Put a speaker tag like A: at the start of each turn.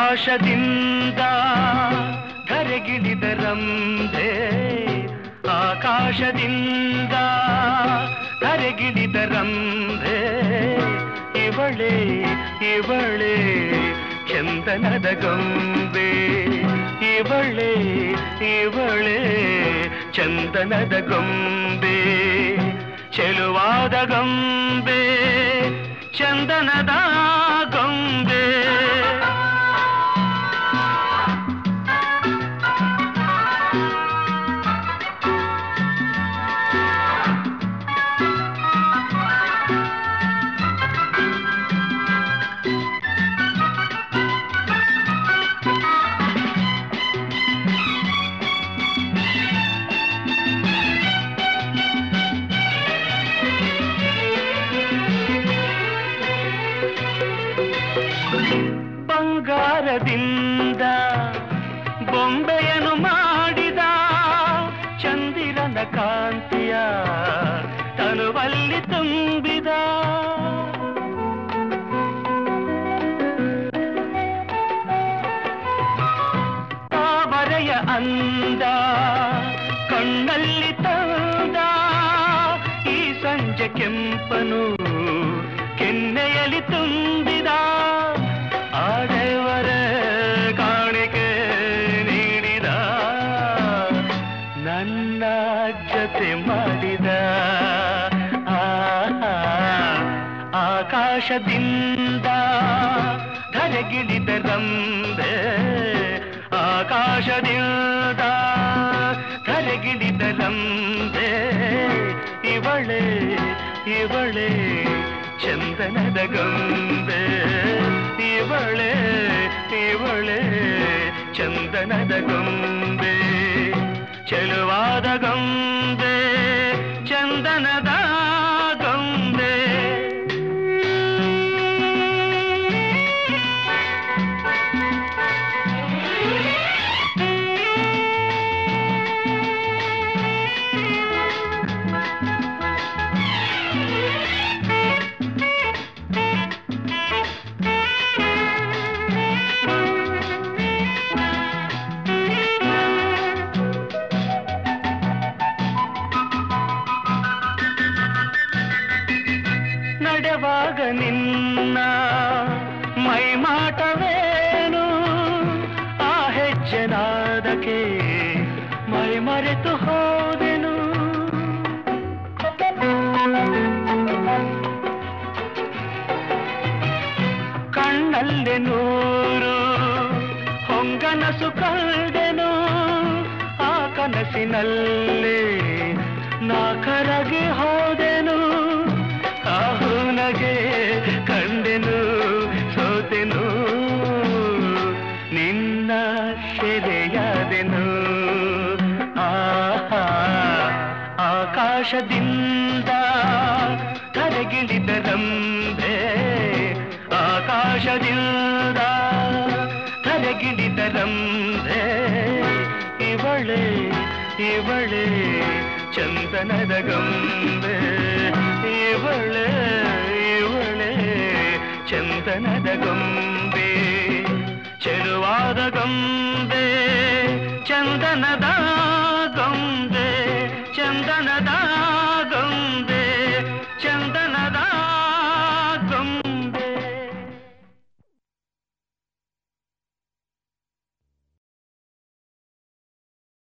A: ಆಕಾಶದಿಂದ ಧರೆಗಿಳಿದ ರಂಭೆ ಆಕಾಶದಿಂದ ಧರೆಗಿಳಿದ ರಂಭೆ ಇವಳೆ ಇವಳೆ ಚಂದನದ ಗೊಂಬೆ ಇವಳೆ ಇವಳೆ ಚಂದನದ ಗೊಂಬೆ ಚೆಲುವಾದ ಗೊಂಬೆ ಚಂದನದ ಗೊಂಬೆ ಬಂಗಾರದಿಂದ ಬೊಂಬೆಯನ್ನು ಮಾಡಿದ ಚಂದಿರನ ಕಾಂತಿಯ ತನುವಲ್ಲಿ ತುಂಬಿದ ತಾವರೆಯ ಅಂದ ಕಣ್ಣಲ್ಲಿ ತಂದ ಈ ಸಂಜೆ ಕೆಂಪನು ಕೆನ್ನೆಯಲ್ಲಿ ತುಂಬಿದ ಆಡೆವರ ಕಾಣಿಕೆ ನೀಡಿದ ನನ್ನ ಜೊತೆ ಮಾಡಿದ ಆಹಾ, ಆಕಾಶದಿಂದ ಧರೆಗಿಳಿದ ರಂಬೆ ಆಕಾಶದಿಂದ ಧರೆಗಿಳಿದ ರಂಬೆ ಇವಳೆ ಇವಳೆ ಚಂದನದ ಗೊಂಬೆ ಇವಳೆ ಇವಳೆ ಚಂದನದ ಗೊಂಬೆ ಚೆಲುವಾದ ಗೊಂಬೆ ಚಂದನದ ಗೊಂಬೆ ನಡೆವಾಗ ನಿನ್ನ ಮೈಮಾಟವೇನು ಆ ಹೆಜ್ಜೆನಾದಕ್ಕೆ ಮೈ ಮರೆತು ಹೋದೆನು ಕಣ್ಣಲ್ಲಿ ನೂರು ಹೊಂಗನಸು ಕಂಡೆನು ಆ ಕನಸಿನಲ್ಲಿ ನಾ ಕರಗಿ ಹೋದೆನು ಆಹುನಗೆ ಕಂಡೆನು ಸೋತೆನು ನಿನ್ನ ಸೆರೆಯಾದೆನು ಆಹಾ ಆಕಾಶದಿಂದ ಕರಗಿಳಿದ ರಂಬೆ ಆಕಾಶದಿಂದ ಕರಗಿಳಿದ ರಂಬೆ ಇವಳೆ ಇವಳೆ ಚಂದನದ ಗೊಂಬೆ ಇವಳೆ ಇವಳೆ ಚಂದನದ ಗೊಂಬೆ